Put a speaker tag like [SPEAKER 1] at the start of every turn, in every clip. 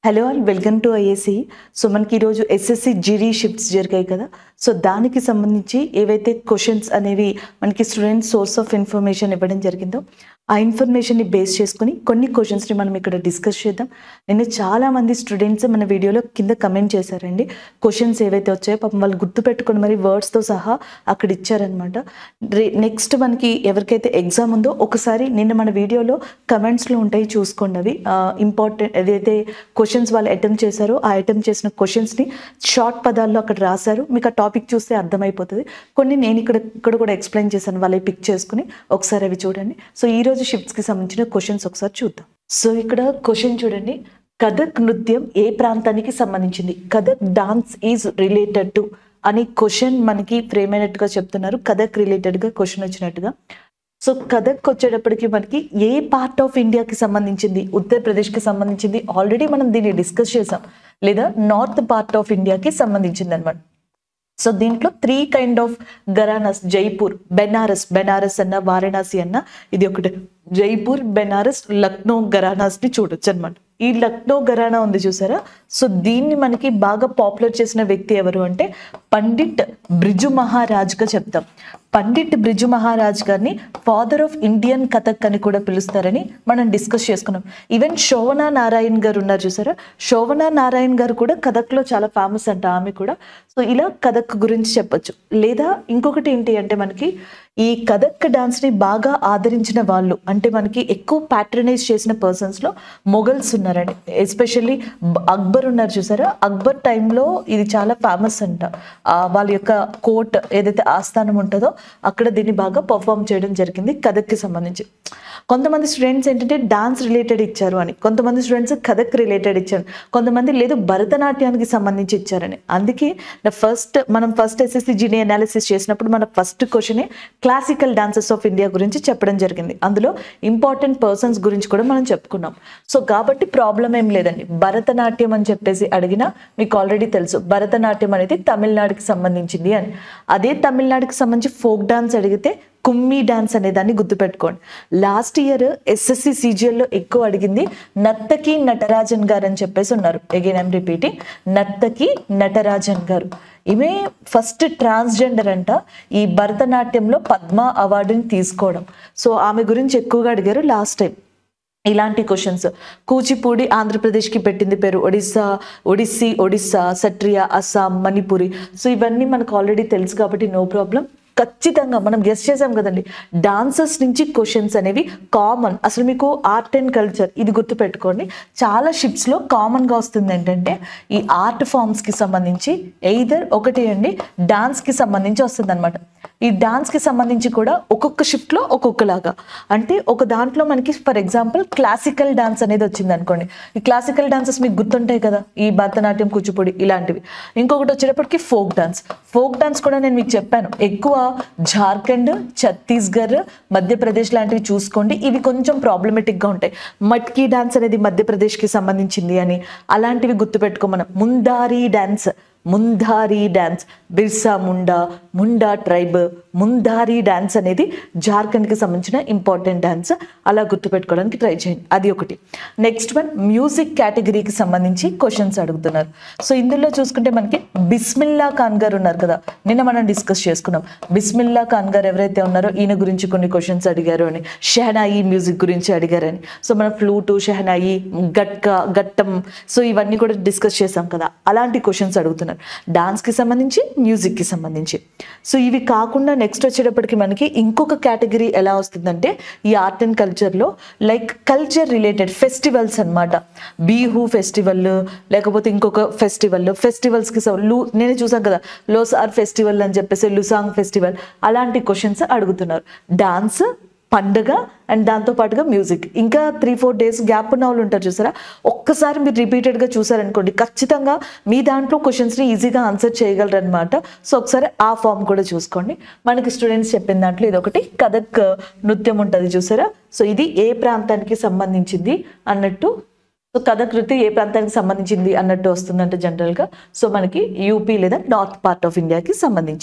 [SPEAKER 1] hello and welcome to IAC so మనకి ఈరోజు SSC GD shifts జరిగాయి కదా సో దానికి సంబంధించి ఏవైతే క్వశ్చన్స్ అనేవి మనకి స్టూడెంట్ సోర్స్ ఆఫ్ ఇన్ఫర్మేషన్ ఇవ్వడం జరిగిందో ఆ ఇన్ఫర్మేషన్ని బేస్ చేసుకుని కొన్ని క్వశ్చన్స్ని మనం ఇక్కడ డిస్కస్ చేద్దాం నిన్న చాలా మంది స్టూడెంట్స్ మన వీడియోలో కింద కమెంట్ చేశారండి క్వశ్చన్స్ ఏవైతే వచ్చాయో పాపం వాళ్ళు గుర్తుపెట్టుకుని మరి వర్డ్స్తో సహా అక్కడ ఇచ్చారనమాట నెక్స్ట్ మనకి ఎవరికైతే ఎగ్జామ్ ఉందో ఒకసారి నిన్న మన వీడియోలో కమెంట్స్లో ఉంటాయి చూసుకోండి అవి ఇంపార్టెంట్ ఏదైతే క్వశ్చన్స్ వాళ్ళు అటెంప్ట్ చేశారో ఆ అటెంప్ట్ చేసిన క్వశ్చన్స్ని షార్ట్ పదాల్లో అక్కడ రాశారు మీకు ఆ టాపిక్ చూస్తే అర్థమైపోతుంది కొన్ని నేను ఇక్కడ ఇక్కడ కూడా ఎక్స్ప్లెయిన్ చేశాను వాళ్ళే పిక్ చేసుకుని ఒకసారి అవి చూడండి సో ఈ రోజు షిఫ్ట్స్కి సంబంధించిన క్వశ్చన్స్ ఒకసారి చూద్దాం సో ఇక్కడ క్వశ్చన్ చూడండి కథక్ నృత్యం ఏ ప్రాంతానికి సంబంధించింది Kathak dance is related to అని క్వశ్చన్ మనకి ఫ్రేమ్ అయినట్టుగా చెప్తున్నారు కథక్ రిలేటెడ్గా క్వశ్చన్ వచ్చినట్టుగా సో కథక్ వచ్చేటప్పటికి మనకి ఏ పార్ట్ ఆఫ్ ఇండియాకి సంబంధించింది ఉత్తరప్రదేశ్కి సంబంధించింది ఆల్రెడీ మనం దీన్ని డిస్కస్ చేసాం లేదా నార్త్ పార్ట్ ఆఫ్ ఇండియాకి సంబంధించింది అనమాట సో దీంట్లో three kind of gharanas Jaipur Benaras Benaras అన్న వారణాసి అన్న ఇది ఒకటి జైపూర్ బెనారస్ లక్నో గరానాస్ ని చూడొచ్చు అనమాట ఈ లక్నో గరానా ఉంది చూసారా సో దీన్ని మనకి బాగా పాపులర్ చేసిన వ్యక్తి ఎవరు అంటే పండిట్ బ్రిజు మహారాజ్గా చెప్తాం పండిట్ బ్రిజు మహారాజ్ గారిని ఫాదర్ ఆఫ్ ఇండియన్ కథక్ అని కూడా పిలుస్తారని మనం డిస్కస్ చేసుకున్నాం ఈవెన్ శోభనా నారాయణ్ గారు ఉన్నారు చూసారా శోభనా నారాయణ్ గారు కూడా కథక్లో చాలా ఫేమస్ అంట ఆమె కూడా సో ఇలా కథక్ గురించి చెప్పొచ్చు లేదా ఇంకొకటి ఏంటి అంటే మనకి ఈ కథక్ డాన్స్ని బాగా ఆదరించిన వాళ్ళు అంటే మనకి ఎక్కువ ప్యాట్రనైజ్ చేసిన పర్సన్స్లో మొఘల్స్ ఉన్నారండి ఎస్పెషల్లీ అక్బర్ ఉన్నారు చూసారా అక్బర్ టైంలో ఇది చాలా ఫేమస్ అంట ఆ వాళ్ళ యొక్క కోర్ట్ ఏదైతే ఆస్థానం ఉంటుందో అక్కడ దీన్ని బాగా పర్ఫామ్ చేయడం జరిగింది కథక్కి సంబంధించి కొంతమంది స్టూడెంట్స్ ఏంటంటే డాన్స్ రిలేటెడ్ ఇచ్చారు అని కొంతమంది స్టూడెంట్స్ కథక్ రిలేటెడ్ ఇచ్చారు కొంతమంది లేదు భరతనాట్యానికి సంబంధించి ఇచ్చారని అందుకే ఫస్ట్ మనం ఫస్ట్ ఎస్ఎస్సి జీనీ అనాలిసిస్ చేసినప్పుడు మన ఫస్ట్ క్వశ్చనే క్లాసికల్ డాన్సెస్ ఆఫ్ ఇండియా గురించి చెప్పడం జరిగింది అందులో ఇంపార్టెంట్ పర్సన్స్ గురించి కూడా మనం చెప్పుకున్నాం సో కాబట్టి ప్రాబ్లం ఏం లేదండి భరతనాట్యం అని చెప్పేసి అడిగినా మీకు ఆల్రెడీ తెలుసు భరతనాట్యం అనేది తమిళనాడుకి సంబంధించింది అని అదే తమిళనాడుకి సంబంధించి ఫోక్ డాన్స్ అడిగితే కుమ్మీ డాన్స్ అనే దాన్ని గుర్తుపెట్టుకోండి లాస్ట్ ఇయర్ ఎస్ఎస్సి సీజిఎల్లో ఎక్కువ అడిగింది నర్తకి నటరాజన్ గారు అని చెప్పేసి ఉన్నారు again I'm repeating Nartaki Natarajan గారు ఈమె ఫస్ట్ ట్రాన్స్జెండర్ అంట ఈ భరతనాట్యంలో పద్మ అవార్డుని తీసుకోవడం సో ఆమె గురించి ఎక్కువగా అడిగారు లాస్ట్ టైం ఇలాంటి క్వశ్చన్స్ కూచిపూడి ఆంధ్రప్రదేశ్కి పెట్టింది పేరు ఒడిస్సా ఒడిస్సీ ఒడిస్సా సట్రియా అస్సాం మణిపురి సో ఇవన్నీ మనకు ఆల్రెడీ తెలుసు కాబట్టి నో ప్రాబ్లం ఖచ్చితంగా మనం గెస్ట్ చేసాం కదండి డాన్సర్స్ నుంచి క్వశ్చన్స్ అనేవి కామన్ అసలు మీకు ఆర్ట్ అండ్ కల్చర్ ఇది గుర్తుపెట్టుకోండి చాలా షిప్స్లో కామన్గా వస్తుంది ఏంటంటే ఈ ఆర్ట్ ఫామ్స్కి సంబంధించి ఎయిదర్ ఒకటి అండి డాన్స్కి సంబంధించి వస్తుంది అనమాట ఈ డాన్స్కి సంబంధించి కూడా ఒక్కొక్క షిఫ్ట్లో ఒక్కొక్కలాగా అంటే ఒక దాంట్లో మనకి ఫర్ ఎగ్జాంపుల్ క్లాసికల్ డాన్స్ అనేది వచ్చింది అనుకోండి ఈ క్లాసికల్ డాన్సెస్ మీకు గుర్తుంటాయి కదా ఈ భరతనాట్యం కూచిపూడి ఇలాంటివి ఇంకొకటి వచ్చేటప్పటికి ఫోక్ డాన్స్ ఫోక్ డాన్స్ కూడా నేను మీకు చెప్పాను ఎక్కువ జార్ఖండ్ ఛత్తీస్గఢ్ మధ్యప్రదేశ్ లాంటివి చూసుకోండి ఇవి కొంచెం ప్రాబ్లమెటిక్గా ఉంటాయి మట్కీ డాన్స్ అనేది మధ్యప్రదేశ్కి సంబంధించింది అని అలాంటివి గుర్తుపెట్టుకోమనం Mundari dance Mundari dance Birsa Munda Munda tribe Mundari dance అనేది జార్ఖండ్కి సంబంధించిన ఇంపార్టెంట్ డాన్స్ అలా గుర్తుపెట్టుకోవడానికి ట్రై చేయండి అది ఒకటి నెక్స్ట్ వన్ మ్యూజిక్ కేటగిరీకి సంబంధించి క్వశ్చన్స్ అడుగుతున్నారు సో ఇందులో చూసుకుంటే మనకి బిస్మిల్లా ఖాన్ గారు ఉన్నారు కదా నిన్న మనం డిస్కస్ చేసుకున్నాం బిస్మిల్లా ఖాన్ గారు ఎవరైతే ఉన్నారో ఈయన గురించి కొన్ని క్వశ్చన్స్ అడిగారు అని షెహనాయి మ్యూజిక్ గురించి అడిగారని సో మన ఫ్లూటు షెహనాయి గట్కా గట్టం సో ఇవన్నీ కూడా డిస్కస్ చేసాం కదా అలాంటి క్వశ్చన్స్ అడుగుతున్నారు డాన్స్కి సంబంధించి మ్యూజిక్కి సంబంధించి సో ఇవి కాకుండా నెక్స్ట్ వచ్చేటప్పటికి మనకి ఇంకొక కేటగిరీ ఎలా వస్తుందంటే ఈ ఆర్ట్ అండ్ కల్చర్లో లైక్ కల్చర్ రిలేటెడ్ ఫెస్టివల్స్ అనమాట బీహు ఫెస్టివల్ లేకపోతే ఇంకొక ఫెస్టివల్ ఫెస్టివల్స్కి లూ నేనే చూసాను కదా లోసార్ ఫెస్టివల్ అని చెప్పేసి లుసాంగ్ ఫెస్టివల్ అలాంటి క్వశ్చన్స్ అడుగుతున్నారు డాన్స్ పండుగ అండ్ దాంతో పాటుగా మ్యూజిక్ ఇంకా త్రీ ఫోర్ డేస్ గ్యాప్ ఉన్న వాళ్ళు ఉంటారు చూసారా ఒక్కసారి మీరు రిపీటెడ్గా చూసారనుకోండి ఖచ్చితంగా మీ దాంట్లో క్వశ్చన్స్ని ఈజీగా ఆన్సర్ చేయగలరు అనమాట సో ఒకసారి ఆ ఫామ్ కూడా చూసుకోండి మనకి స్టూడెంట్స్ చెప్పిన దాంట్లో ఇది ఒకటి కథక్ నృత్యం ఉంటుంది చూసారా సో ఇది ఏ ప్రాంతానికి సంబంధించింది అన్నట్టు సో కథక్ నృత్యం ఏ ప్రాంతానికి సంబంధించింది అన్నట్టు వస్తుందంటే జనరల్గా సో మనకి యూపీ లేదా నార్త్ పార్ట్ ఆఫ్ ఇండియాకి సంబంధించింది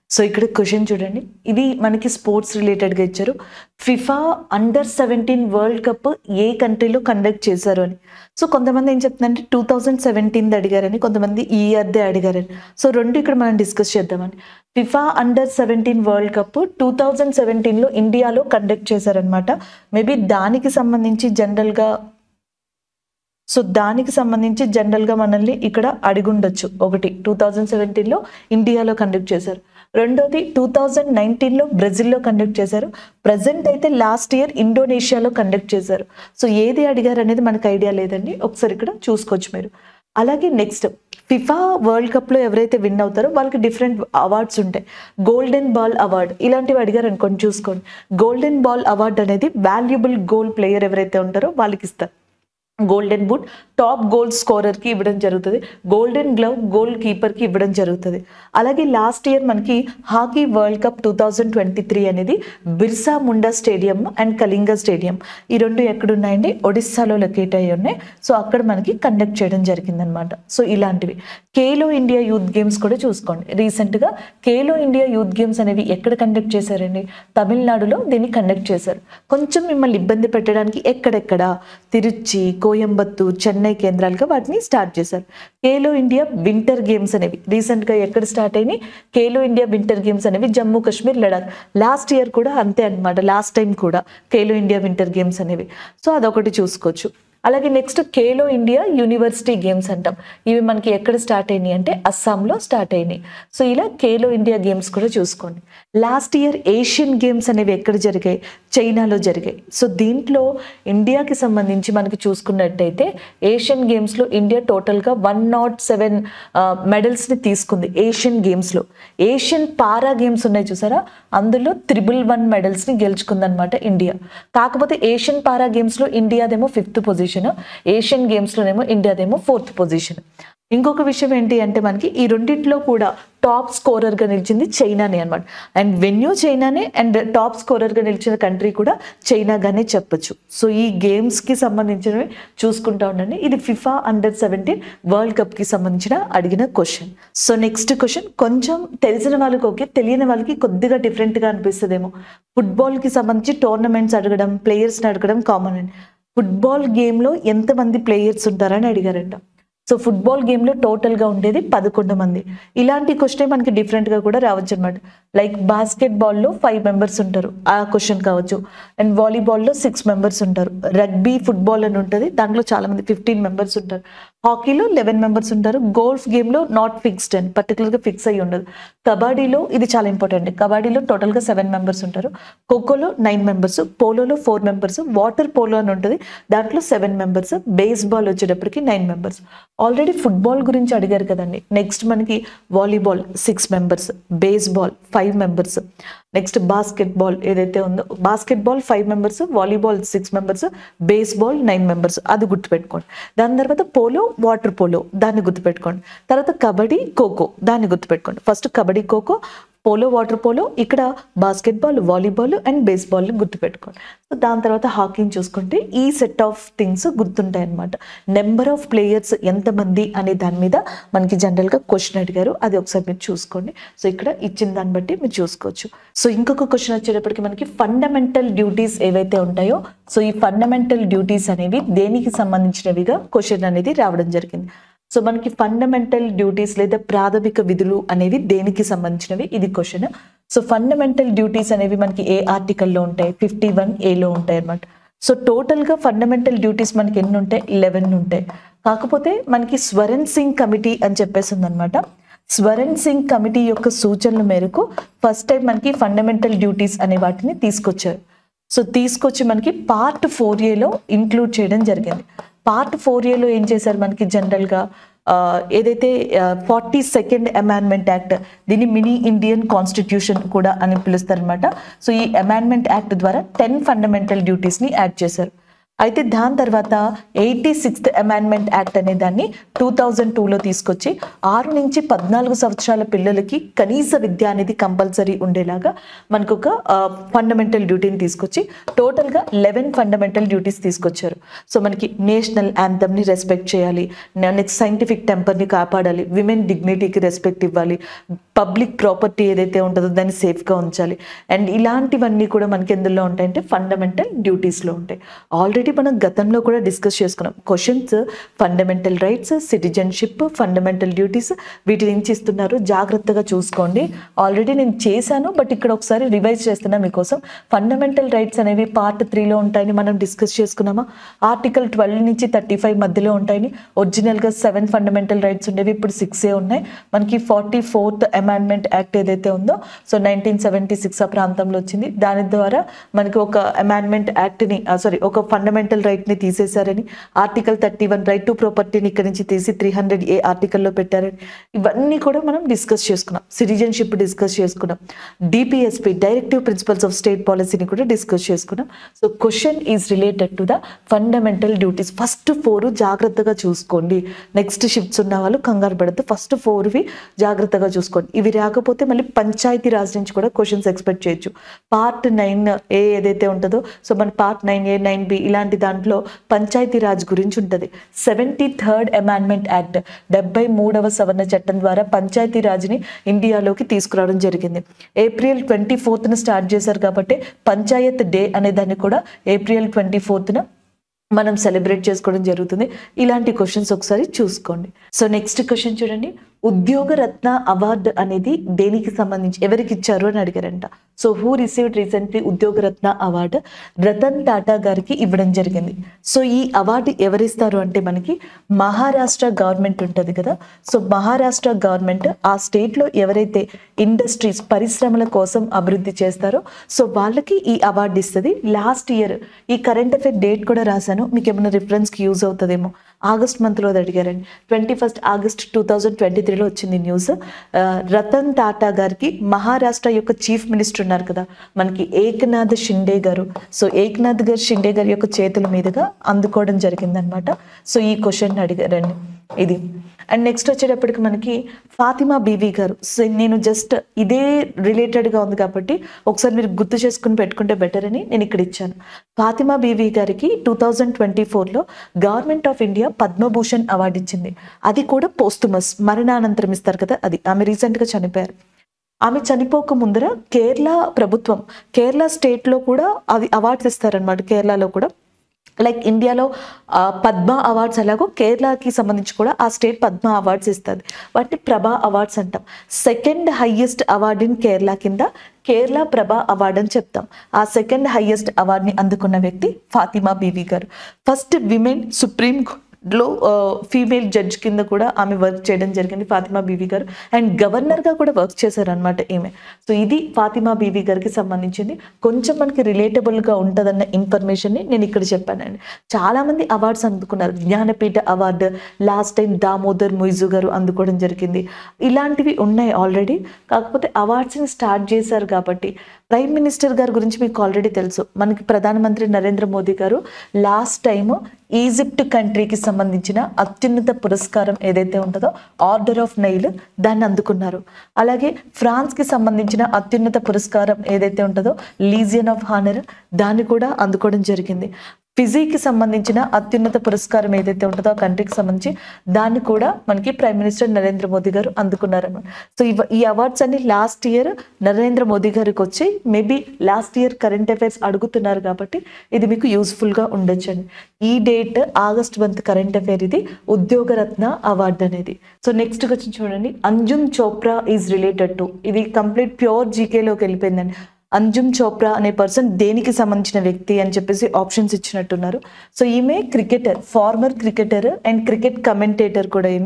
[SPEAKER 1] సో ఇక్కడ క్వశ్చన్ చూడండి ఇది మనకి స్పోర్ట్స్ రిలేటెడ్గా ఇచ్చారు FIFA under seventeen world cup ఏ కంట్రీలో కండక్ట్ చేశారు అని సో కొంతమంది ఏం చెప్తుందంటే టూ థౌజండ్ సెవెంటీన్ది అడిగారని కొంతమంది ఈ ఇయర్దే అడిగారని సో రెండు ఇక్కడ మనం డిస్కస్ చేద్దామని FIFA under seventeen world cup two thousand సెవెంటీన్లో ఇండియాలో కండక్ట్ చేశారనమాట మేబీ దానికి సంబంధించి జనరల్గా సో దానికి సంబంధించి జనరల్గా మనల్ని ఇక్కడ అడిగుండొచ్చు ఒకటి టూ థౌజండ్ సెవెంటీన్లో ఇండియాలో కండక్ట్ చేశారు రెండోది టూ థౌజండ్ నైన్టీన్లో బ్రెజిల్లో కండక్ట్ చేశారు ప్రజెంట్ అయితే లాస్ట్ ఇయర్ ఇండోనేషియాలో కండక్ట్ చేశారు సో ఏది అడిగారు అనేది మనకు ఐడియా లేదండి ఒకసారి ఇక్కడ చూసుకోవచ్చు మీరు అలాగే నెక్స్ట్ ఫిఫా వరల్డ్ కప్లో ఎవరైతే విన్ అవుతారో వాళ్ళకి డిఫరెంట్ అవార్డ్స్ ఉంటాయి గోల్డెన్ బాల్ అవార్డ్ ఇలాంటివి అడిగారు అనుకోండి చూసుకోండి గోల్డెన్ బాల్ అవార్డ్ అనేది వాల్యుబుల్ గోల్ ప్లేయర్ ఎవరైతే ఉంటారో వాళ్ళకి ఇస్తారు గోల్డెన్ బూట్ టాప్ గోల్ స్కోరర్కి ఇవ్వడం జరుగుతుంది గోల్డెన్ గ్లవ్ గోల్ కీపర్కి ఇవ్వడం జరుగుతుంది అలాగే లాస్ట్ ఇయర్ మనకి hockey world cup two thousand twenty three అనేది Birsa Munda stadium and Kalinga stadium ఈ రెండు ఎక్కడున్నాయండి ఒడిస్సాలో లొకేట్ అయ్యి ఉన్నాయి సో అక్కడ మనకి కండక్ట్ చేయడం జరిగిందనమాట సో ఇలాంటివి కేలో ఇండియా యూత్ గేమ్స్ కూడా చూసుకోండి రీసెంట్గా కేలో ఇండియా యూత్ గేమ్స్ అనేవి ఎక్కడ కండక్ట్ చేశారండి తమిళనాడులో దీన్ని కండక్ట్ చేశారు కొంచెం మిమ్మల్ని ఇబ్బంది పెట్టడానికి ఎక్కడెక్కడ తిరుచి కోయంబత్తూర్ చెన్నై కేంద్రాలుగా వాటిని స్టార్ట్ చేశారు కేలో ఇండియా వింటర్ గేమ్స్ అనేవి రీసెంట్గా ఎక్కడ స్టార్ట్ అయినాయి కేలో ఇండియా వింటర్ గేమ్స్ అనేవి జమ్మూ కాశ్మీర్ లడాక్ లాస్ట్ ఇయర్ కూడా అంతే అన్నమాట లాస్ట్ టైం కూడా కేలో ఇండియా వింటర్ గేమ్స్ అనేవి సో అదొకటి చూసుకోవచ్చు అలాగే next Khelo India university games అంటాం ఇవి మనకి ఎక్కడ స్టార్ట్ అయినాయి అంటే అస్సాంలో స్టార్ట్ అయినాయి సో ఇలా ఖేలో ఇండియా గేమ్స్ కూడా చూసుకోండి లాస్ట్ ఇయర్ ఏషియన్ గేమ్స్ అనేవి ఎక్కడ జరిగాయి చైనాలో జరిగాయి సో దీంట్లో ఇండియాకి సంబంధించి మనకి చూసుకున్నట్టయితే ఏషియన్ గేమ్స్లో ఇండియా టోటల్గా వన్ నాట్ సెవెన్ మెడల్స్ని తీసుకుంది ఏషియన్ గేమ్స్లో ఏషియన్ పారా గేమ్స్ ఉన్నాయి చూసారా అందులో త్రిబుల్ వన్ మెడల్స్ని గెలుచుకుందనమాట ఇండియా కాకపోతే ఏషియన్ పారా గేమ్స్లో ఇండియాదేమో ఫిఫ్త్ పొజిషన్ ఏషియన్ గేమ్స్లోనేమో ఇండియాదేమో ఫోర్త్ పొజిషన్ ఇంకొక విషయం ఏంటి అంటే మనకి ఈ రెండిట్లో కూడా టాప్ స్కోరర్గా నిలిచింది చైనానే అనమాట అండ్ వెన్యూ చైనానే అండ్ టాప్ స్కోరర్గా నిలిచిన కంట్రీ కూడా చైనాగానే చెప్పొచ్చు సో ఈ గేమ్స్కి సంబంధించినవి చూసుకుంటా ఉండండి ఇది ఫిఫా అండర్ సెవెంటీన్ వరల్డ్ కప్కి సంబంధించిన అడిగిన క్వశ్చన్ సో నెక్స్ట్ క్వశ్చన్ కొంచెం తెలిసిన వాళ్ళకి ఓకే తెలియని వాళ్ళకి కొద్దిగా డిఫరెంట్గా అనిపిస్తుందేమో ఫుట్బాల్కి సంబంధించి టోర్నమెంట్స్ అడగడం ప్లేయర్స్ని అడగడం కామన్ అండి ఫుట్బాల్ గేమ్లో ఎంతమంది ప్లేయర్స్ ఉంటారని అడిగారంట సో ఫుట్బాల్ గేమ్లో టోటల్గా ఉండేది పదకొండు మంది ఇలాంటి క్వశ్చన్ మనకి డిఫరెంట్గా కూడా రావచ్చు అనమాట లైక్ బాస్కెట్ బాల్లో ఫైవ్ మెంబర్స్ ఉంటారు ఆ క్వశ్చన్ కావచ్చు అండ్ వాలీబాల్లో సిక్స్ మెంబర్స్ ఉంటారు రగ్బీ ఫుట్బాల్ అని ఉంటుంది దాంట్లో చాలా మంది ఫిఫ్టీన్ మెంబర్స్ ఉంటారు హాకీలో లెవెన్ మెంబర్స్ ఉంటారు గోల్ఫ్ గేమ్లో నాట్ ఫిక్స్డ్ అండ్ పర్టికులర్గా ఫిక్స్ అయ్యి ఉండదు కబడ్డీలో ఇది చాలా ఇంపార్టెంట్ కబడ్డీలో టోటల్గా సెవెన్ మెంబర్స్ ఉంటారు ఖోఖోలో నైన్ మెంబర్స్ పోలోలో ఫోర్ మెంబర్స్ వాటర్ పోలో అని ఉంటుంది దాంట్లో సెవెన్ మెంబర్స్ బేస్బాల్ వచ్చేటప్పటికి నైన్ మెంబర్స్ ఆల్రెడీ ఫుట్బాల్ గురించి అడిగారు కదండి నెక్స్ట్ మనకి volleyball six members baseball five members next basket ball ఏదైతే ఉందో basket ball five members volleyball six members baseball nine members అది గుర్తుపెట్టుకోండి దాని తర్వాత పోలో వాటర్ పోలో దాన్ని గుర్తుపెట్టుకోండి తర్వాత కబడ్డీ ఖోఖో దాన్ని గుర్తుపెట్టుకోండి first kabaddi kho kho polo water polo ఇక్కడ బాస్కెట్బాల్ వాలీబాల్ అండ్ బేస్బాల్ గుర్తుపెట్టుకోండి సో దాని తర్వాత హాకీని చూసుకుంటే ఈ సెట్ ఆఫ్ థింగ్స్ గుర్తుంటాయి అనమాట నెంబర్ ఆఫ్ ప్లేయర్స్ ఎంతమంది అనే దాని మీద మనకి జనరల్గా క్వశ్చన్ అడిగారు అది ఒకసారి మీరు చూసుకోండి సో ఇక్కడ ఇచ్చిన దాన్ని బట్టి మీరు చూసుకోవచ్చు సో ఇంకొక క్వశ్చన్ వచ్చేటప్పటికి మనకి ఫండమెంటల్ డ్యూటీస్ ఏవైతే ఉంటాయో సో ఈ ఫండమెంటల్ డ్యూటీస్ అనేవి దేనికి సంబంధించినవిగా క్వశ్చన్ అనేది రావడం జరిగింది సో మనకి ఫండమెంటల్ డ్యూటీస్ లేదా ప్రాథమిక విధులు అనేవి దేనికి సంబంధించినవి ఇది క్వశ్చన్ సో ఫండమెంటల్ డ్యూటీస్ అనేవి మనకి ఏ ఆర్టికల్లో ఉంటాయి ఫిఫ్టీ వన్ ఏలో ఉంటాయి అనమాట సో టోటల్గా ఫండమెంటల్ డ్యూటీస్ మనకి ఎన్ని ఉంటాయి లెవెన్ ఉంటాయి కాకపోతే మనకి స్వరణ్ సింగ్ కమిటీ అని చెప్పేసి ఉందన్నమాట స్వరణ్ సింగ్ కమిటీ యొక్క సూచనల మేరకు ఫస్ట్ టైం మనకి ఫండమెంటల్ డ్యూటీస్ అనే వాటిని తీసుకొచ్చారు సో తీసుకొచ్చి మనకి పార్ట్ ఫోర్ ఏలో ఇంక్లూడ్ చేయడం జరిగింది పార్ట్ ఫోర్ ఏలో ఏం చేశారు మనకి జనరల్గా ఏదైతే ఫార్టీ సెకండ్ అమెండ్మెంట్ యాక్ట్ దీన్ని మినీ ఇండియన్ కాన్స్టిట్యూషన్ కూడా అని పిలుస్తారనమాట సో ఈ అమెండ్మెంట్ యాక్ట్ ద్వారా టెన్ ఫండమెంటల్ డ్యూటీస్ని యాడ్ చేశారు అయితే దాని తర్వాత ఎయిటీ సిక్స్త్ అమెండ్మెంట్ యాక్ట్ అనే దాన్ని టూ థౌజండ్ టూలో తీసుకొచ్చి ఆరు నుంచి పద్నాలుగు సంవత్సరాల పిల్లలకి కనీస విద్య అనేది కంపల్సరీ ఉండేలాగా మనకు ఒక ఫండమెంటల్ డ్యూటీని తీసుకొచ్చి టోటల్గా లెవెన్ ఫండమెంటల్ డ్యూటీస్ తీసుకొచ్చారు సో మనకి నేషనల్ ని రెస్పెక్ట్ చేయాలి నెక్స్ట్ సైంటిఫిక్ టెంపర్ని కాపాడాలి విమెన్ డిగ్నిటీకి రెస్పెక్ట్ ఇవ్వాలి పబ్లిక్ ప్రాపర్టీ ఏదైతే ఉంటుందో దాన్ని సేఫ్గా ఉంచాలి అండ్ ఇలాంటివన్నీ కూడా మనకి ఎందులో ఉంటాయంటే ఫండమెంటల్ డ్యూటీస్లో ఉంటాయి ఆల్రెడీ మనం గతంలో కూడా డిస్కస్ చేసుకున్నాం questions fundamental rights citizenship fundamental duties వీటి నుంచి ఇస్తున్నారు జాగ్రత్తగా చూసుకోండి ఆల్రెడీ నేను చేశాను బట్ ఇక్కడ ఒకసారి రివైజ్ చేస్తున్నా మీకోసం ఫండమెంటల్ రైట్స్ అనేవి పార్ట్ త్రీలో ఉంటాయని మనం డిస్కస్ చేసుకున్నామా ఆర్టికల్ ట్వెల్వ్ నుంచి థర్టీ ఫైవ్ మధ్యలో ఉంటాయని ఒరిజినల్గా సెవెన్ ఫండమెంటల్ రైట్స్ ఉండేవి ఇప్పుడు సిక్సే ఉన్నాయి మనకి ఫార్టీ ఫోర్త్ అమెండ్మెంట్ యాక్ట్ ఏదైతే ఉందో సో నైన్టీన్ సెవెంటీ సిక్స్ ఆ ప్రాంతంలో వచ్చింది దాని ద్వారా మనకి ఒక అమెండ్మెంట్ యాక్ట్ని సారీ ఒక ఫండమెంటల్ రైట్ని తీసేశారని article thirty one right to ప్రాపర్టీని ఇక్కడ నుంచి తీసి త్రీ హండ్రెడ్ ఏ ఆర్టికల్లో పెట్టారని ఇవన్నీ కూడా మనం డిస్కస్ చేసుకున్నాం సిటిజన్షిప్ డిస్కస్ చేసుకున్నాం DPSP directive principles of state పాలసీని కూడా డిస్కస్ చేసుకున్నాం so question is related to the fundamental duties first four జాగ్రత్తగా చూసుకోండి నెక్స్ట్ షిఫ్ట్స్ ఉన్న వాళ్ళు కంగారు పడద్దు ఫస్ట్ ఫోర్వి జాగ్రత్తగా చూసుకోండి ఇవి రాకపోతే మళ్ళీ పంచాయతీ రాజ్ నుంచి కూడా క్వశ్చన్స్ ఎక్స్పెక్ట్ చేయొచ్చు పార్ట్ నైన్ ఏ ఏదైతే ఉంటుందో సో మన part nine A nine B ఇలాంటి దాంట్లో పంచాయతీ రాజ్ గురించి ఉంటుంది సెవెంటీ థర్డ్ అమెండ్మెంట్ యాక్ట్ డెబ్బై మూడవ సవరణ చట్టం ద్వారా పంచాయతీ రాజ్ని ఇండియాలోకి తీసుకురావడం జరిగింది ఏప్రిల్ ట్వంటీ ఫోర్త్న స్టార్ట్ చేశారు కాబట్టి పంచాయత్ డే అనే దాన్ని కూడా ఏప్రిల్ ట్వంటీ ఫోర్త్న మనం సెలబ్రేట్ చేసుకోవడం జరుగుతుంది ఇలాంటి క్వశ్చన్స్ ఒకసారి చూసుకోండి సో నెక్స్ట్ క్వశ్చన్ చూడండి ఉద్యోగ రత్న అవార్డు అనేది దేనికి సంబంధించి ఎవరికి ఇచ్చారు అని అడిగారంట సో హూ రిసీవ్డ్ రీసెంట్లీ ఉద్యోగ రత్న అవార్డు రతన్ టాటా గారికి ఇవ్వడం జరిగింది సో ఈ అవార్డు ఎవరిస్తారు అంటే మనకి మహారాష్ట్ర గవర్నమెంట్ ఉంటుంది కదా సో మహారాష్ట్ర గవర్నమెంట్ ఆ స్టేట్లో ఎవరైతే ఇండస్ట్రీస్ పరిశ్రమల కోసం అభివృద్ధి చేస్తారో సో వాళ్ళకి ఈ అవార్డు ఇస్తుంది లాస్ట్ ఇయర్ ఈ కరెంట్ అఫేర్ డేట్ కూడా రాశాను మీకు ఏమైనా రిఫరెన్స్కి యూజ్ అవుతుందేమో ఆగస్ట్ మంత్లో అది అడిగారండి twenty first August two thousand twenty త్రీలో వచ్చింది న్యూస్ ఆ, రతన్ టాటా గారికి మహారాష్ట్ర యొక్క చీఫ్ మినిస్టర్ ఉన్నారు కదా మనకి ఏకనాథ్ షిండే గారు సో ఏకనాథ్ గారు షిండే గారి యొక్క చేతుల మీదుగా అందుకోవడం జరిగిందనమాట సో ఈ క్వశ్చన్ అడిగారండి ఇది అండ్ నెక్స్ట్ వచ్చేటప్పటికి మనకి ఫాతిమా బీవీ గారు సో నేను జస్ట్ ఇదే రిలేటెడ్గా ఉంది కాబట్టి ఒకసారి మీరు గుర్తు చేసుకుని పెట్టుకుంటే బెటర్ అని నేను ఇక్కడ ఇచ్చాను ఫాతిమా బీవీ గారికి టూ థౌజండ్ ట్వంటీ ఫోర్లో government of India Padma Bhushan award ఇచ్చింది అది కూడా పోస్తుమస్ మరణానంతరం ఇస్తారు కదా అది ఆమె రీసెంట్గా చనిపోయారు ఆమె చనిపోక ముందర కేరళ ప్రభుత్వం కేరళ స్టేట్లో కూడా అది అవార్డ్స్ ఇస్తారనమాట కేరళలో కూడా లైక్ ఇండియాలో ఆ, పద్మ అవార్డ్స్ ఎలాగో కేరళకి సంబంధించి కూడా ఆ స్టేట్ పద్మ అవార్డ్స్ ఇస్తుంది వాటిని ప్రభా అవార్డ్స్ అంటాం second highest award in Kerala కింద కేరళ ప్రభా అవార్డు అని చెప్తాం ఆ సెకండ్ హైయెస్ట్ అవార్డుని అందుకున్న వ్యక్తి ఫాతిమా బీవీ గారు ఫస్ట్ విమెన్ సుప్రీం లో ఫీమేల్ జడ్జ్ కింద కూడా ఆమె వర్క్ చేయడం జరిగింది ఫాతిమా బీవీ గారు అండ్ గవర్నర్గా కూడా వర్క్ చేశారనమాట ఈమె సో ఇది ఫాతిమా బీవీ గారికి సంబంధించింది కొంచెం మనకి రిలేటబుల్గా ఉంటుందన్న ఇన్ఫర్మేషన్ని నేను ఇక్కడ చెప్పానండి చాలామంది అవార్డ్స్ అందుకున్నారు Jnanpith award last time Damodar Mauzo గారు అందుకోవడం జరిగింది ఇలాంటివి ఉన్నాయి ఆల్రెడీ కాకపోతే అవార్డ్స్ని స్టార్ట్ చేశారు కాబట్టి ప్రైమ్ మినిస్టర్ గారి గురించి మీకు ఆల్రెడీ తెలుసు మనకి ప్రధానమంత్రి నరేంద్ర మోదీ గారు లాస్ట్ టైం ఈజిప్ట్ కంట్రీకి సంబంధించిన అత్యున్నత పురస్కారం ఏదైతే ఉంటుందో ఆర్డర్ ఆఫ్ నైల్ దాన్ని అందుకున్నారు అలాగే ఫ్రాన్స్కి సంబంధించిన అత్యున్నత పురస్కారం ఏదైతే ఉంటుందో లీజియన్ ఆఫ్ హానర్ దాన్ని కూడా అందుకోవడం జరిగింది ఫిజీకి సంబంధించిన అత్యున్నత పురస్కారం ఏదైతే ఉంటుందో ఆ కంట్రీకి సంబంధించి దాన్ని కూడా మనకి ప్రైమ్ మినిస్టర్ నరేంద్ర మోదీ గారు అందుకున్నారన్నమాట సో ఇవ ఈ అవార్డ్స్ అన్ని లాస్ట్ ఇయర్ నరేంద్ర మోదీ గారికి వచ్చి maybe last year current affairs అడుగుతున్నారు కాబట్టి ఇది మీకు యూస్ఫుల్గా ఉండొచ్చండి ఈ date August month current affair ఇది ఉద్యోగరత్న అవార్డు అనేది సో నెక్స్ట్ వచ్చి చూడండి Anjum Chopra is related to ఇది కంప్లీట్ ప్యూర్ జీకేలోకి వెళ్ళిపోయిందండి అంజుమ్ చోప్రా అనే పర్సన్ దేనికి సంబంధించిన వ్యక్తి అని చెప్పేసి ఆప్షన్స్ ఇచ్చినట్టున్నారు సో ఈమె cricketer former cricketer and cricket commentator కూడా ఈమె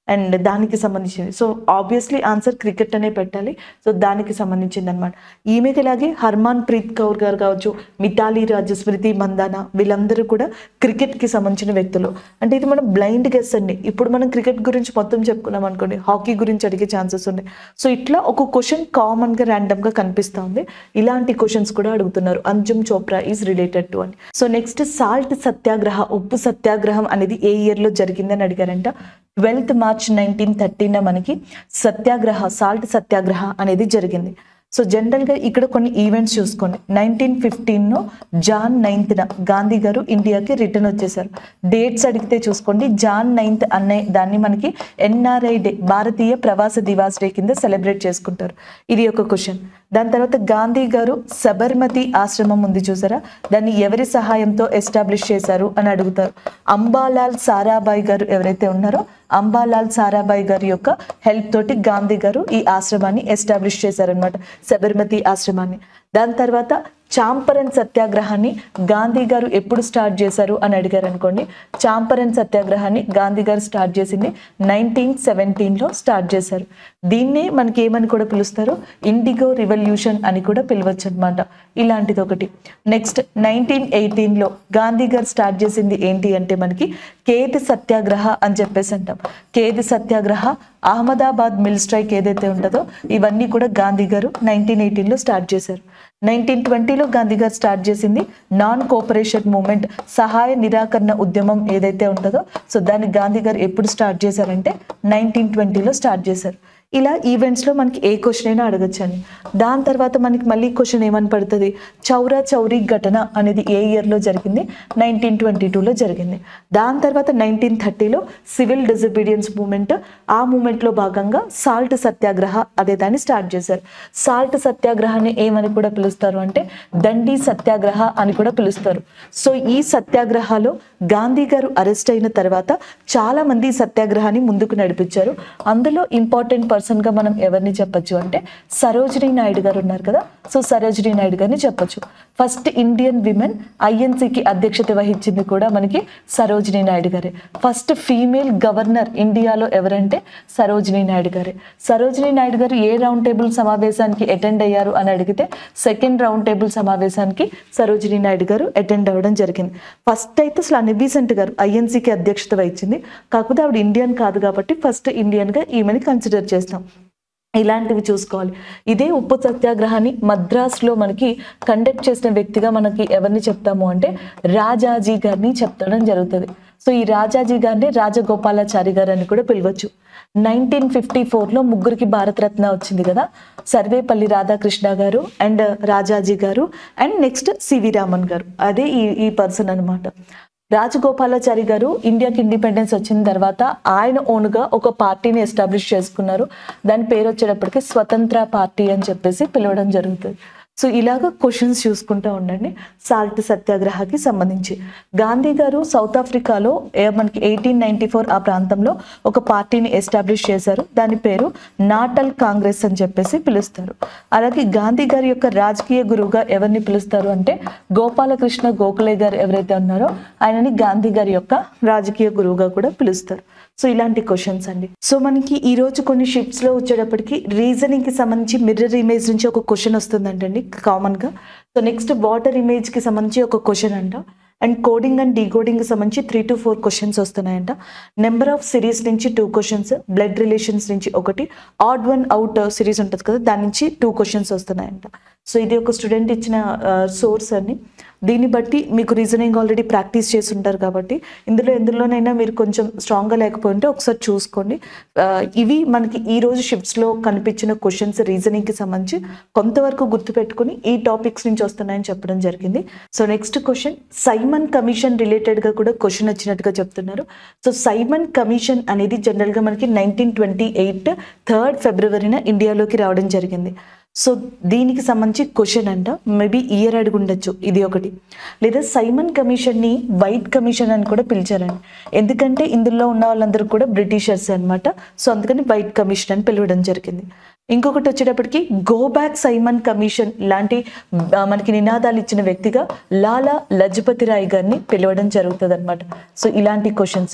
[SPEAKER 1] అండ్ దానికి సంబంధించింది సో ఆబ్వియస్లీ ఆన్సర్ క్రికెట్ అనే పెట్టాలి సో దానికి సంబంధించింది అనమాట ఈమెకి ఇలాగే హర్మాన్ ప్రీత్ కౌర్ గారు కావచ్చు మితాలి రాజ్ స్మృతి మందాన వీళ్ళందరూ కూడా క్రికెట్కి సంబంధించిన వ్యక్తులు అంటే ఇది మనం బ్లైండ్ గెస్ అండి ఇప్పుడు మనం క్రికెట్ గురించి మొత్తం చెప్పుకున్నాం అనుకోండి హాకీ గురించి అడిగే ఛాన్సెస్ ఉన్నాయి సో ఇట్లా ఒక క్వశ్చన్ కామన్గా ర్యాండమ్గా కనిపిస్తూ ఉంది ఇలాంటి క్వశ్చన్స్ కూడా అడుగుతున్నారు Anjum Chopra is related to అని సో నెక్స్ట్ సాల్ట్ సత్యాగ్రహ ఉప్పు సత్యాగ్రహం అనేది ఏ ఇయర్లో జరిగిందని అడిగారంట ట్వెల్త్ మార్చ్ నైన్టీన్ థర్టీన మనకి సత్యాగ్రహ సాల్ట్ సత్యాగ్రహ అనేది జరిగింది సో జనరల్గా ఇక్కడ కొన్ని ఈవెంట్స్ చూసుకోండి నైన్టీన్ ఫిఫ్టీన్లో జాన్ నైన్త్న గాంధీ గారు ఇండియాకి రిటర్న్ వచ్చేసారు డేట్స్ అడిగితే చూసుకోండి జాన్ నైన్త్ అనే దాన్ని మనకి ఎన్ఆర్ఐ డే భారతీయ ప్రవాస దివాస్ డే కింద సెలబ్రేట్ చేసుకుంటారు ఇది ఒక క్వశ్చన్ దాని తర్వాత గాంధీ గారు సబర్మతి ఆశ్రమం ఉంది చూసారా దాన్ని ఎవరి సహాయంతో ఎస్టాబ్లిష్ చేశారు అని అడుగుతారు అంబాలాల్ సారాబాయి గారు ఎవరైతే ఉన్నారో అంబాలాల్ సారాబాయి గారి యొక్క హెల్ప్ తోటి గాంధీ గారు ఈ ఆశ్రమాన్ని ఎస్టాబ్లిష్ చేశారనమాట సబర్మతి ఆశ్రమాన్ని దాని తర్వాత చాంపరన్ సత్యాగ్రహాన్ని గాంధీ గారు ఎప్పుడు స్టార్ట్ చేశారు అని అడిగారు అనుకోండి చాంపరన్ సత్యాగ్రహాన్ని గాంధీ గారు స్టార్ట్ చేసింది నైన్టీన్ సెవెంటీన్లో స్టార్ట్ చేశారు దీన్నే మనకి ఏమని కూడా పిలుస్తారు ఇండిగో రివల్యూషన్ అని కూడా పిలవచ్చు అనమాట ఇలాంటిది ఒకటి నెక్స్ట్ నైన్టీన్ ఎయిటీన్లో గాంధీ గారు స్టార్ట్ చేసింది ఏంటి అంటే మనకి కేది సత్యాగ్రహ అని చెప్పేసి అంటాం కేది సత్యాగ్రహ అహ్మదాబాద్ మిల్ స్ట్రైక్ ఏదైతే ఉంటుందో ఇవన్నీ కూడా గాంధీ గారు నైన్టీన్ ఎయిటీన్లో స్టార్ట్ చేశారు నైన్టీన్ ట్వంటీలో గాంధీ గారు స్టార్ట్ చేసింది నాన్ కోఆపరేషన్ మూమెంట్ సహాయ నిరాకరణ ఉద్యమం ఏదైతే ఉంటుందో సో దాన్ని గాంధీ గారు ఎప్పుడు స్టార్ట్ చేశారంటే నైన్టీన్ ట్వంటీలో స్టార్ట్ చేశారు ఇలా ఈవెంట్స్లో మనకి ఏ క్వశ్చన్ అయినా అడగచ్చండి దాని తర్వాత మనకి మళ్ళీ క్వశ్చన్ ఏమని పడుతుంది చౌరా చౌరీ ఘటన అనేది ఏ ఇయర్లో జరిగింది నైన్టీన్ ట్వంటీ టూలో జరిగింది దాని తర్వాత నైన్టీన్ థర్టీలో సివిల్ డిజబీడియన్స్ మూమెంట్ ఆ మూమెంట్లో భాగంగా సాల్ట్ సత్యాగ్రహ అదే దాన్ని స్టార్ట్ చేశారు సాల్ట్ సత్యాగ్రహాన్ని ఏమని కూడా పిలుస్తారు అంటే దండి సత్యాగ్రహ అని కూడా పిలుస్తారు సో ఈ సత్యాగ్రహాలో గాంధీ గారు అరెస్ట్ అయిన తర్వాత చాలా మంది ఈ సత్యాగ్రహాన్ని ముందుకు నడిపించారు అందులో ఇంపార్టెంట్ పర్సన్ గా మనం ఎవరిని చెప్పొచ్చు అంటే సరోజినీ నాయుడు గారు ఉన్నారు కదా సో సరోజినీ నాయుడు గారిని చెప్పొచ్చు ఫస్ట్ ఇండియన్ విమెన్ ఐఎన్సీకి అధ్యక్షత వహించింది కూడా మనకి సరోజినీ నాయుడు గారే ఫస్ట్ ఫీమేల్ గవర్నర్ ఇండియాలో ఎవరంటే సరోజినీ నాయుడు గారే సరోజినీ నాయుడు గారు ఏ రౌండ్ టేబుల్ సమావేశానికి అటెండ్ అయ్యారు అని అడిగితే సెకండ్ రౌండ్ టేబుల్ సమావేశానికి సరోజినీ నాయుడు గారు అటెండ్ అవ్వడం జరిగింది ఫస్ట్ అయితే అసలు అనిబీసెంట్ గారు ఐఎన్సీకి అధ్యక్షత వహించింది కాకపోతే ఆవిడ ఇండియన్ కాదు కాబట్టి ఫస్ట్ ఇండియన్గా ఈమెని కన్సిడర్ చేస్తాం ఇలాంటివి చూసుకోవాలి ఇదే ఉప్పు సత్యాగ్రహాన్ని మద్రాసులో మనకి కండక్ట్ చేసిన వ్యక్తిగా మనకి ఎవరిని చెప్తాము అంటే రాజాజీ గారిని చెప్తడం జరుగుతుంది సో ఈ రాజాజీ గారిని రాజగోపాలాచారి గారు అని కూడా పిలవచ్చు నైన్టీన్ ఫిఫ్టీ ఫోర్లో ముగ్గురికి భారతరత్న వచ్చింది కదా సర్వేపల్లి రాధాకృష్ణ గారు అండ్ రాజాజీ గారు అండ్ నెక్స్ట్ సివి రామన్ గారు అదే ఈ ఈ పర్సన్ అనమాట రాజగోపాలాచారి గారు ఇండియాకి ఇండిపెండెన్స్ వచ్చిన తర్వాత ఆయన ఓన్గా ఒక పార్టీని ఎస్టాబ్లిష్ చేసుకున్నారు దాని పేరు వచ్చేటప్పటికి స్వతంత్ర పార్టీ అని చెప్పేసి పిలవడం జరుగుతుంది సో ఇలాగ క్వశ్చన్స్ చూసుకుంటూ ఉండండి సాల్ట్ సత్యాగ్రహకి సంబంధించి గాంధీ గారు సౌత్ ఆఫ్రికాలో ఏ- మనకి ఎయిటీన్ నైన్టీ ఫోర్ ఆ ప్రాంతంలో ఒక పార్టీని ఎస్టాబ్లిష్ చేశారు దాని పేరు నాటల్ కాంగ్రెస్ అని చెప్పేసి పిలుస్తారు అలాగే గాంధీ గారి యొక్క రాజకీయ గురువుగా ఎవరిని పిలుస్తారు అంటే గోపాలకృష్ణ గోఖలే గారు ఎవరైతే ఉన్నారో ఆయనని గాంధీ గారి యొక్క రాజకీయ గురువుగా కూడా పిలుస్తారు సో ఇలాంటి క్వశ్చన్స్ అండి సో మనకి ఈ రోజు కొన్ని షిఫ్ట్స్ లో వచ్చేటప్పటికి రీజనింగ్ కి సంబంధించి మిర్రర్ ఇమేజ్ నుంచి ఒక క్వశ్చన్ వస్తుందంటండి కామన్ గా సో నెక్స్ట్ వాటర్ ఇమేజ్ కి సంబంధించి ఒక క్వశ్చన్ అంట అండ్ కోడింగ్ అండ్ డీకోడింగ్ కి సంబంధించి త్రీ టు ఫోర్ క్వశ్చన్స్ వస్తున్నాయంట నెంబర్ ఆఫ్ సిరీస్ నుంచి టూ క్వశ్చన్స్ బ్లడ్ రిలేషన్స్ నుంచి ఒకటి ఆడ్ వన్ అవుట్ సిరీస్ ఉంటుంది కదా దాని నుంచి టూ క్వశ్చన్స్ వస్తున్నాయంట సో ఇది ఒక స్టూడెంట్ ఇచ్చిన సోర్స్ అని దీన్ని బట్టి మీకు రీజనింగ్ ఆల్రెడీ ప్రాక్టీస్ చేసి ఉంటారు కాబట్టి ఇందులో ఎందులోనైనా మీరు కొంచెం స్ట్రాంగ్గా లేకపోతే ఒకసారి చూసుకోండి ఆ, ఇవి మనకి ఈ రోజు షిఫ్ట్స్లో కనిపించిన క్వశ్చన్స్ రీజనింగ్కి సంబంధించి కొంతవరకు గుర్తుపెట్టుకుని ఈ టాపిక్స్ నుంచి వస్తున్నాయని చెప్పడం జరిగింది so next question Simon commission రిలేటెడ్గా కూడా క్వశ్చన్ వచ్చినట్టుగా చెప్తున్నారు సో సైమన్ కమిషన్ అనేది జనరల్గా మనకి నైన్టీన్ ట్వంటీ ఎయిట్ థర్డ్ ఫిబ్రవరిన ఇండియాలోకి రావడం జరిగింది సో దీనికి సంబంధించి క్వశ్చన్ అంట మేబీ ఇయర్ అడిగి ఉండొచ్చు ఇది ఒకటి లేదా సైమన్ కమిషన్ని వైట్ కమిషన్ అని కూడా పిలిచారండి ఎందుకంటే ఇందులో ఉన్న వాళ్ళందరూ కూడా బ్రిటిషర్స్ అన్నమాట సో అందుకని వైట్ కమిషన్ అని పిలవడం జరిగింది ఇంకొకటి వచ్చేటప్పటికి గో బ్యాక్ సైమన్ కమిషన్ లాంటి ఆ, మనకి నినాదాలు ఇచ్చిన వ్యక్తిగా లాలా లజపతి రాయ్ గారిని పిలవడం జరుగుతుంది అనమాట సో ఇలాంటి క్వశ్చన్స్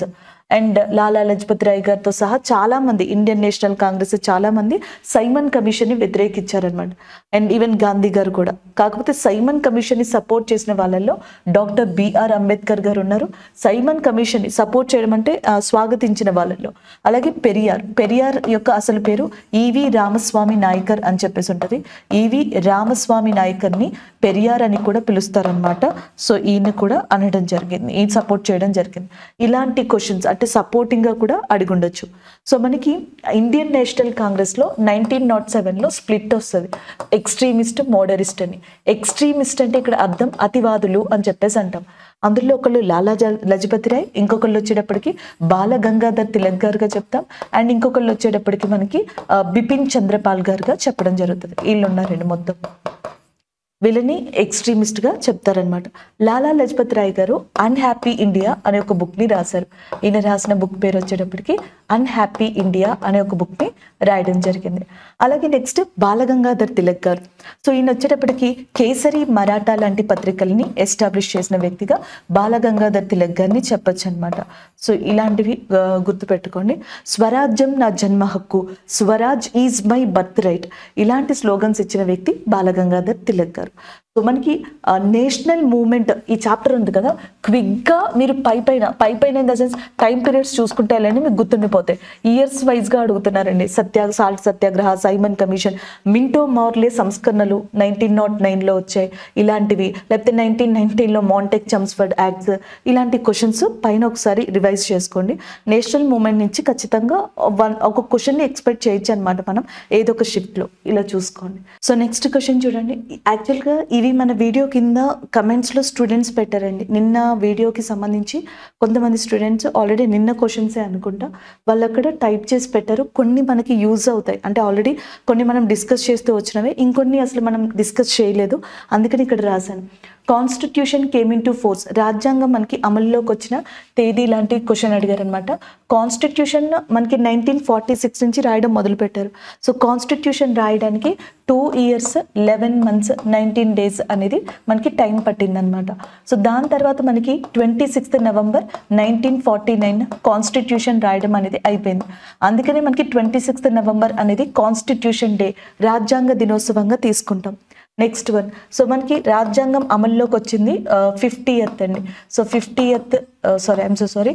[SPEAKER 1] అండ్ లాలా లజపత్ రాయ్ గారితో సహా చాలా మంది ఇండియన్ నేషనల్ కాంగ్రెస్ చాలా మంది సైమన్ కమిషన్ ని వ్యతిరేకించారనమాట అండ్ ఈవెన్ గాంధీ గారు కూడా కాకపోతే సైమన్ కమిషన్ ని సపోర్ట్ చేసిన వాళ్ళల్లో డాక్టర్ బిఆర్ అంబేద్కర్ గారు ఉన్నారు సైమన్ కమిషన్ ని సపోర్ట్ చేయడం అంటే ఆ, స్వాగతించిన వాళ్ళల్లో అలాగే పెరియార్ పెరియార్ యొక్క అసలు పేరు ఈవి రామస్వామి నాయకర్ అని చెప్పేసి ఉంటుంది ఈవి రామస్వామి నాయకర్ ని పెరియార్ అని కూడా పిలుస్తారనమాట సో ఈయన కూడా అనడం జరిగింది ఈయన సపోర్ట్ చేయడం జరిగింది ఇలాంటి క్వశ్చన్స్ అంటే సపోర్టింగ్ గా కూడా అడిగి ఉండొచ్చు సో మనకి ఇండియన్ నేషనల్ కాంగ్రెస్ లో నైన్టీన్ నాట్ సెవెన్ లో స్ప్లిట్ వస్తుంది ఎక్స్ట్రీమిస్ట్ మోడరిస్ట్ అని ఎక్స్ట్రీమిస్ట్ అంటే ఇక్కడ అర్థం అతివాదులు అని చెప్పేసి అంటాం అందులో ఒకళ్ళు లాలా జ- లజపతి రాయ్ ఇంకొకళ్ళు వచ్చేటప్పటికి బాల గంగాధర్ తిలక్ గారుగా చెప్తాం అండ్ ఇంకొకళ్ళు వచ్చేటప్పటికి మనకి ఆ, బిపిన్ చంద్రపాల్ గారుగా చెప్పడం జరుగుతుంది వీళ్ళు ఉన్నారండి మొత్తం వీళ్ళని ఎక్స్ట్రీమిస్ట్ గా చెప్తారనమాట లాలా లజపత్ రాయ్ గారు అన్హ్యాపీ ఇండియా అనే ఒక బుక్ ని రాశారు ఈయన రాసిన బుక్ పేరు వచ్చేటప్పటికి అన్హ్యాపీ ఇండియా అనే ఒక బుక్ ని రాయడం జరిగింది అలాగే నెక్స్ట్ బాలగంగాధర్ తిలక్ గారు సో ఈయన వచ్చేటప్పటికి కేసరి మరాఠా లాంటి పత్రికల్ని ఎస్టాబ్లిష్ చేసిన వ్యక్తిగా బాలగంగాధర్ తిలక్ గారిని చెప్పొచ్చు అనమాట సో ఇలాంటివి ఆ, గుర్తుపెట్టుకోండి స్వరాజ్యం నా జన్మ హక్కు swaraj is my birth right ఇలాంటి స్లోగన్స్ ఇచ్చిన వ్యక్తి బాలగంగాధర్ తిలక్ గారు సో మనకి నేషనల్ మూమెంట్ ఈ చాప్టర్ ఉంది కదా క్విక్గా మీరు పై పైన పై పైన in the sense time periods చూసుకుంటే వెళ్ళండి మీకు గుర్తుండిపోతాయి ఇయర్స్ వైజ్గా అడుగుతున్నారండి సత్యా salt Satyagraha Simon commission Minto Morley సంస్కరణలు నైన్టీన్ నాట్ నైన్లో వచ్చాయి ఇలాంటివి లేకపోతే నైన్టీన్ నైన్టీన్లో మాంటెక్ చమ్స్ఫర్డ్ యాక్ట్స్ ఇలాంటి క్వశ్చన్స్ పైన ఒకసారి రివైజ్ చేసుకోండి నేషనల్ మూమెంట్ నుంచి ఖచ్చితంగా వన్ ఒక క్వశ్చన్ని ఎక్స్పెక్ట్ చేయొచ్చు అనమాట మనం ఏదో ఒక షిఫ్ట్లో ఇలా చూసుకోండి సో నెక్స్ట్ క్వశ్చన్ చూడండి యాక్చువల్గా ఇవి మన వీడియో కింద కమెంట్స్లో స్టూడెంట్స్ పెట్టారండి నిన్న వీడియోకి సంబంధించి కొంతమంది స్టూడెంట్స్ ఆల్రెడీ నిన్న క్వశ్చన్సే అనుకుంటా వాళ్ళు అక్కడ టైప్ చేసి పెట్టారు కొన్ని మనకి యూజ్ అవుతాయి అంటే ఆల్రెడీ కొన్ని మనం డిస్కస్ చేస్తూ వచ్చినవి ఇంకొన్ని అసలు మనం డిస్కస్ చేయలేదు అందుకని ఇక్కడ రాశాను constitution came into force రాజ్యాంగం మనకి అమల్లోకి వచ్చిన తేదీ లాంటి క్వశ్చన్ అడిగారు అనమాట కాన్స్టిట్యూషన్ మనకి నైన్టీన్ ఫార్టీ సిక్స్ నుంచి రాయడం మొదలుపెట్టారు సో కాన్స్టిట్యూషన్ రాయడానికి two years eleven months nineteen days అనేది మనకి టైం పట్టిందనమాట సో దాని తర్వాత మనకి twenty sixth November nineteen forty nine constitution రాయడం అనేది అయిపోయింది అందుకనే మనకి ట్వంటీ సిక్స్త్ నవంబర్ అనేది కాన్స్టిట్యూషన్ డే రాజ్యాంగ దినోత్సవంగా తీసుకుంటాం నెక్స్ట్ వన్ సో మనకి రాజ్యాంగం అమల్లోకి వచ్చింది ఫిఫ్టీ ఎత్ అండి so fiftieth sorry I'm so sorry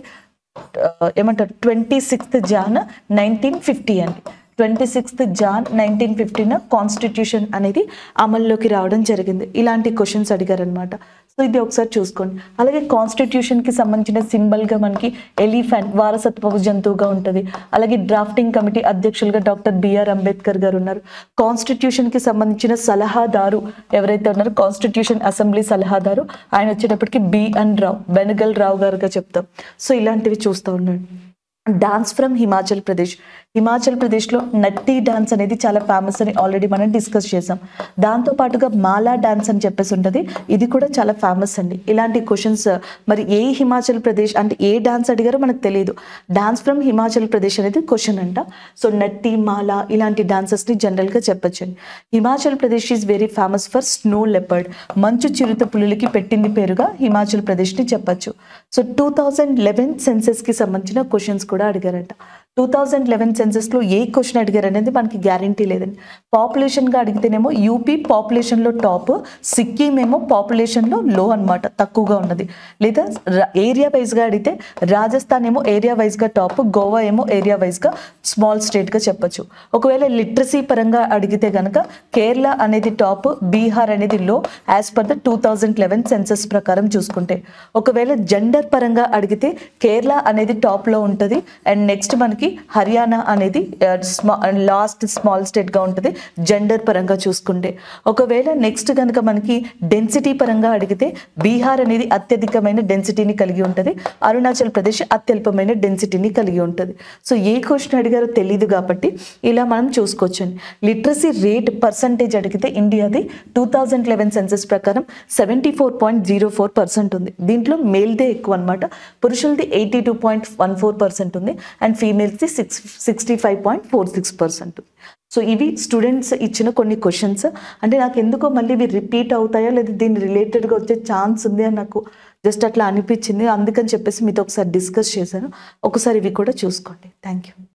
[SPEAKER 1] ఏమంటారు twenty sixth Jan nineteen fifty అండి twenty sixth Jan nineteen fifteen constitution అనేది అమల్లోకి రావడం జరిగింది ఇలాంటి క్వశ్చన్స్ అడిగారనమాట సో ఇది ఒకసారి చూసుకోండి అలాగే కాన్స్టిట్యూషన్కి సంబంధించిన సింబల్గా మనకి ఎలిఫెంట్ వారసత్వపు జంతువుగా ఉంటుంది అలాగే డ్రాఫ్టింగ్ కమిటీ అధ్యక్షులుగా డాక్టర్ బిఆర్ అంబేద్కర్ గారు ఉన్నారు కాన్స్టిట్యూషన్కి సంబంధించిన సలహాదారు ఎవరైతే ఉన్నారో కాన్స్టిట్యూషన్ అసెంబ్లీ సలహాదారు ఆయన వచ్చేటప్పటికి బిఎన్ రావు బెనగల్ రావు గారుగా చెప్తాం సో ఇలాంటివి చూస్తూ ఉన్నాడు డాన్స్ ఫ్రమ్ హిమాచల్ ప్రదేశ్ హిమాచల్ ప్రదేశ్లో నట్టి డాన్స్ అనేది చాలా ఫేమస్ అని ఆల్రెడీ మనం డిస్కస్ చేసాం దాంతో పాటుగా మాలా డాన్స్ అని చెప్పేసి ఉంటుంది ఇది కూడా చాలా ఫేమస్ అండి ఇలాంటి క్వశ్చన్స్ మరి ఏ హిమాచల్ ప్రదేశ్ అంటే ఏ డాన్స్ అడిగారో మనకు తెలియదు డాన్స్ ఫ్రమ్ హిమాచల్ ప్రదేశ్ అనేది క్వశ్చన్ అంట సో నట్టి మాలా ఇలాంటి డాన్సెస్ని జనరల్గా చెప్పొచ్చండి Himachal Pradesh is very famous for snow leopard మంచు చిరుత పులులకి పెట్టింది పేరుగా హిమాచల్ ప్రదేశ్ని చెప్పొచ్చు సో టూ థౌజండ్ లెవెన్ సెన్సెస్కి సంబంధించిన క్వశ్చన్స్ కూడా అడిగారంట టూ థౌజండ్ లెవెన్ సెన్సెస్లో ఏ క్వశ్చన్ అడిగారు అనేది మనకి గ్యారంటీ లేదండి పాపులేషన్గా అడిగితేనేమో యూపీ పాపులేషన్లో టాప్ సిక్కిం ఏమో పాపులేషన్లో లో అన్నమాట తక్కువగా ఉన్నది లేదా ఏరియా వైజ్గా అడిగితే రాజస్థాన్ ఏమో ఏరియా వైజ్గా టాప్ గోవా ఏమో ఏరియా వైజ్గా స్మాల్ స్టేట్గా చెప్పొచ్చు ఒకవేళ లిటరసీ పరంగా అడిగితే కనుక కేరళ అనేది టాప్ బీహార్ అనేది లో as per the two thousand eleven census ప్రకారం చూసుకుంటే ఒకవేళ జెండర్ పరంగా అడిగితే కేరళ అనేది టాప్లో ఉంటుంది అండ్ నెక్స్ట్ మనకి హర్యానా అనేది స్మా లాస్ట్ స్మాల్ స్టేట్గా ఉంటుంది జెండర్ పరంగా చూసుకుంటే ఒకవేళ నెక్స్ట్ కనుక మనకి డెన్సిటీ పరంగా అడిగితే బీహార్ అనేది అత్యధికమైన డెన్సిటీని కలిగి ఉంటుంది అరుణాచల్ ప్రదేశ్ అత్యల్పమైన డెన్సిటీని కలిగి ఉంటుంది సో ఏ క్వశ్చన్ అడిగారో తెలియదు కాబట్టి ఇలా మనం చూసుకోవచ్చండి లిటరసీ రేట్ పర్సంటేజ్ అడిగితే ఇండియాది టూ థౌజండ్ లెవెన్ సెన్సెస్ ప్రకారం seventy four point zero four percent ఉంది దీంట్లో మేల్దే ఎక్కువ అనమాట పురుషులది eighty two point one four percent ఉంది అండ్ ఫీమేల్స్ అనేది six sixty five point four six percent so ఇవి స్టూడెంట్స్ ఇచ్చిన కొన్ని క్వశ్చన్స్ అంటే నాకు ఎందుకో మళ్ళీ ఇవి రిపీట్ అవుతాయా లేదా దీని రిలేటెడ్గా వచ్చే ఛాన్స్ ఉంది అని నాకు జస్ట్ అట్లా అనిపించింది అందుకని చెప్పేసి మీతో ఒకసారి డిస్కస్ చేశాను ఒకసారి ఇవి కూడా చూసుకోండి థ్యాంక్ యూ